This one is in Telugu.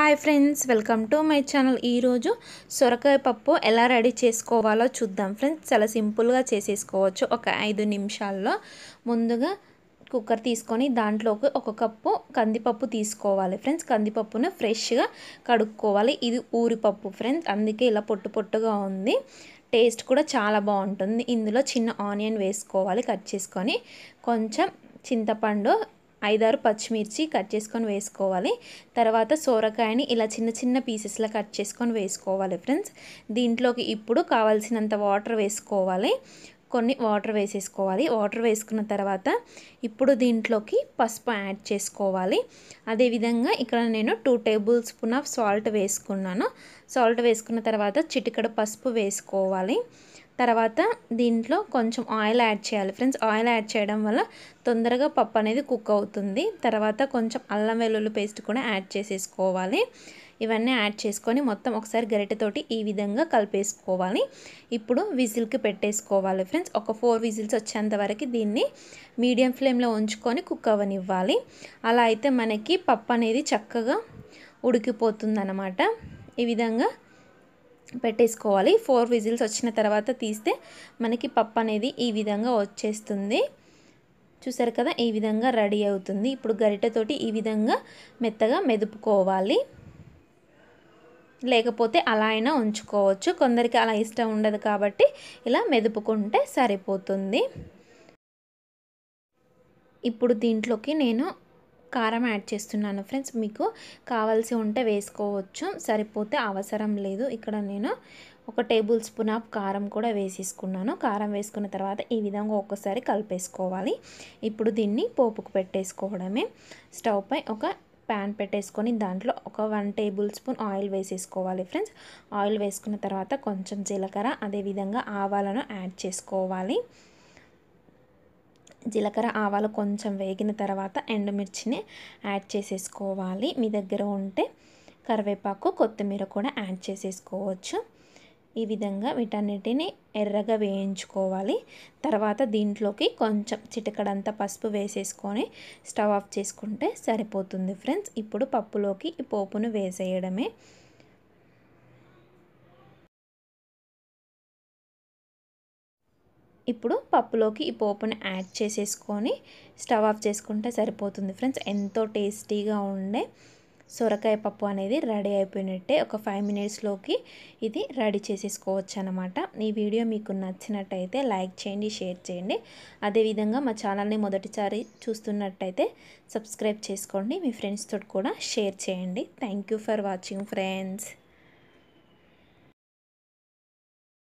hi friends welcome to my channel ఈరోజు సొరకాయ పప్పు ఎలా రెడీ చేసుకోవాలో చూద్దాం ఫ్రెండ్స్ చాలా సింపుల్గా చేసేసుకోవచ్చు ఒక ఐదు నిమిషాల్లో ముందుగా కుక్కర్ తీసుకొని దాంట్లోకి ఒక కప్పు కందిపప్పు తీసుకోవాలి ఫ్రెండ్స్ కందిపప్పును ఫ్రెష్గా కడుక్కోవాలి ఇది ఊరిపప్పు ఫ్రెండ్స్ అందుకే ఇలా పొట్టు పొట్టుగా ఉంది టేస్ట్ కూడా చాలా బాగుంటుంది ఇందులో చిన్న ఆనియన్ వేసుకోవాలి కట్ చేసుకొని కొంచెం చింతపండు ఐదారు పచ్చిమిర్చి కట్ చేసుకొని వేసుకోవాలి తర్వాత సోరకాయని ఇలా చిన్న చిన్న పీసెస్లా కట్ చేసుకొని వేసుకోవాలి ఫ్రెండ్స్ దీంట్లోకి ఇప్పుడు కావాల్సినంత వాటర్ వేసుకోవాలి కొన్ని వాటర్ వేసేసుకోవాలి వాటర్ వేసుకున్న తర్వాత ఇప్పుడు దీంట్లోకి పసుపు యాడ్ చేసుకోవాలి అదేవిధంగా ఇక్కడ నేను two tablespoon of salt వేసుకున్నాను సాల్ట్ వేసుకున్న తర్వాత చిటికడ పసుపు వేసుకోవాలి తర్వాత దీంట్లో కొంచెం ఆయిల్ యాడ్ చేయాలి ఫ్రెండ్స్ ఆయిల్ యాడ్ చేయడం వల్ల తొందరగా పప్పు అనేది కుక్ అవుతుంది తర్వాత కొంచెం అల్లం వెల్లుల్లి పేస్ట్ కూడా యాడ్ చేసేసుకోవాలి ఇవన్నీ యాడ్ చేసుకొని మొత్తం ఒకసారి గరిటెతోటి ఈ విధంగా కలిపేసుకోవాలి ఇప్పుడు విజిల్కి పెట్టేసుకోవాలి ఫ్రెండ్స్ ఒక ఫోర్ విజిల్స్ వచ్చేంత వరకు దీన్ని మీడియం ఫ్లేమ్లో ఉంచుకొని కుక్ అవ్వనివ్వాలి అలా అయితే మనకి పప్పు అనేది చక్కగా ఉడికిపోతుంది ఈ విధంగా పెట్టేసుకోవాలి ఫోర్ విజిల్స్ వచ్చిన తర్వాత తీస్తే మనకి పప్పు అనేది ఈ విధంగా వచ్చేస్తుంది చూసారు కదా ఈ విధంగా రెడీ అవుతుంది ఇప్పుడు గరిటెతోటి ఈ విధంగా మెత్తగా మెదుపుకోవాలి లేకపోతే అలా అయినా ఉంచుకోవచ్చు కొందరికి అలా ఇష్టం ఉండదు కాబట్టి ఇలా మెదుపుకుంటే సరిపోతుంది ఇప్పుడు దీంట్లోకి నేను కారం యాడ్ చేస్తున్నాను ఫ్రెండ్స్ మీకు కావాల్సి ఉంటే వేసుకోవచ్చు సరిపోతే అవసరం లేదు ఇక్కడ నేను ఒక టేబుల్ స్పూన్ ఆఫ్ కారం కూడా వేసేసుకున్నాను కారం వేసుకున్న తర్వాత ఈ విధంగా ఒక్కసారి కలిపేసుకోవాలి ఇప్పుడు దీన్ని పోపుకు పెట్టేసుకోవడమే స్టవ్ పై ఒక ప్యాన్ పెట్టేసుకొని దాంట్లో ఒక వన్ టేబుల్ స్పూన్ ఆయిల్ వేసేసుకోవాలి ఫ్రెండ్స్ ఆయిల్ వేసుకున్న తర్వాత కొంచెం జీలకర్ర అదేవిధంగా ఆవాలను యాడ్ చేసుకోవాలి జీలకర్ర ఆవాలు కొంచెం వేగిన తర్వాత ఎండుమిర్చిని యాడ్ చేసేసుకోవాలి మీ దగ్గర ఉంటే కరివేపాకు కొత్తిమీర కూడా యాడ్ చేసేసుకోవచ్చు ఈ విధంగా వీటన్నిటిని ఎర్రగా వేయించుకోవాలి తర్వాత దీంట్లోకి కొంచెం చిటికడంత పసుపు వేసేసుకొని స్టవ్ ఆఫ్ చేసుకుంటే సరిపోతుంది ఫ్రెండ్స్ ఇప్పుడు పప్పులోకి ఈ పోపును వేసేయడమే ఇప్పుడు పప్పులోకి ఈ పోపుని యాడ్ చేసేసుకొని స్టవ్ ఆఫ్ చేసుకుంటే సరిపోతుంది ఫ్రెండ్స్ ఎంతో టేస్టీగా ఉండే సొరకాయ పప్పు అనేది రెడీ అయిపోయినట్టే ఒక ఫైవ్ మినిట్స్లోకి ఇది రెడీ చేసేసుకోవచ్చు అనమాట ఈ వీడియో మీకు నచ్చినట్టయితే లైక్ చేయండి షేర్ చేయండి అదేవిధంగా మా ఛానల్ని మొదటిసారి చూస్తున్నట్టయితే సబ్స్క్రైబ్ చేసుకోండి మీ ఫ్రెండ్స్తో కూడా షేర్ చేయండి థ్యాంక్ ఫర్ వాచింగ్ ఫ్రెండ్స్